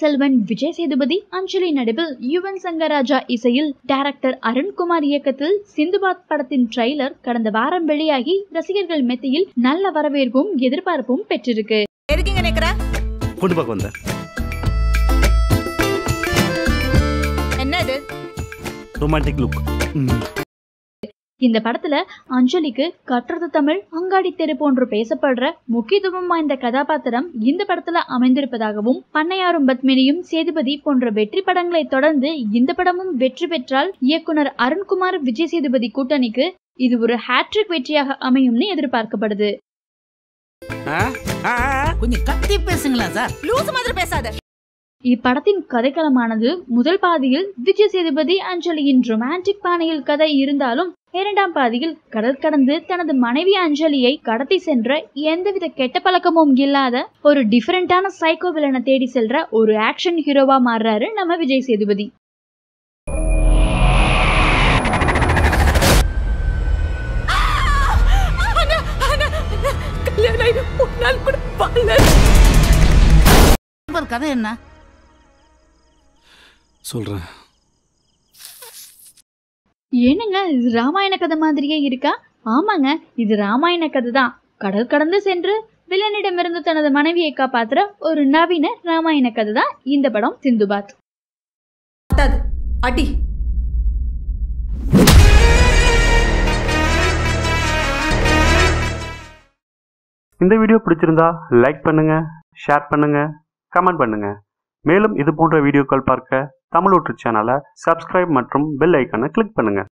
செல்வன் விஜய் சேதுபதி அஞ்சலி நடிப்பில் யுவன் சங்கராஜா இசையில் டைரக்டர் அருண்குமார் இயக்கத்தில் சிந்துபாத் படத்தின் ட்ரெய்லர் கடந்த வாரம் வெளியாகி ரசிகர்கள் மத்தியில் நல்ல வரவேற்பும் எதிர்பார்ப்பும் பெற்றிருக்கு எதுக்குங்க நிக்கிற பொண்ணு பார்க்க வந்தேன் என்ன இது ரொமான்டிக் லுக் இந்த படத்துல அஞ்சலிக்கு கற்றது தமிழ் அங்காடி தெரு போன்று பேசப்படுற முக்கியத்துவம் வாய்ந்த கதாபாத்திரம் இந்த படத்துல அமைந்திருப்பதாகவும் பண்ணையாரும் பத்மினியும் சேதுபதி போன்ற வெற்றி படங்களை தொடர்ந்து இந்த படமும் வெற்றி பெற்றால் இயக்குனர் அருண்குமார் விஜய் சேதுபதி கூட்டணிக்கு இது ஒரு ஹேட்ரிக் வெற்றியாக அமையும்னு எதிர்பார்க்கப்படுது கொஞ்சம் கத்தி பேசுங்களேன் சார் லூசு மாதிரி பேசாத இப்படத்தின் கதைக்களமானது முதல் பாதியில் விஜய் சேதுபதி அஞ்சலியின் ரொமான்டிக் பாணியில் கதை இருந்தாலும் இரண்டாம் பாதியில் கடல் கடந்து தனது மனைவி அஞ்சலியை கடத்தி சென்ற எந்தவித கெட்ட பழக்கமும் இல்லாத ஒரு டிஃபரெண்டான சைக்கோ வில்லனை தேடி செல்ற ஒரு ஆக்ஷன் ஹீரோவா மாறுறாரு நம்ம விஜய் சேதுபதி கல்யாணம் ஆகி ஒரு நாள் கூட வாழல. ஒரு கதை என்ன சொல்றேன் என்னங்க இது ராமாயண கதை மாதிரியே இருக்கா ஆமாங்க இது ராமாயண கதை தான் கடல் கடந்து சென்று வில்லனிடமிருந்து தனது மனைவியை காப்பாத்துற ஒரு நவீன ராமாயண கதை தான் இந்த படம் சிந்துபாத் பத்தாது. அடி இந்த வீடியோ பிடிச்சிருந்தா லைக் பண்ணுங்க ஷேர் பண்ணுங்க கமெண்ட் பண்ணுங்க மேலும் இது போன்ற வீடியோக்கள் பார்க்க தமிழ் ஊற்று சேனலை சப்ஸ்கிரைப் மற்றும் பெல் ஐக்கானை கிளிக் பண்ணுங்க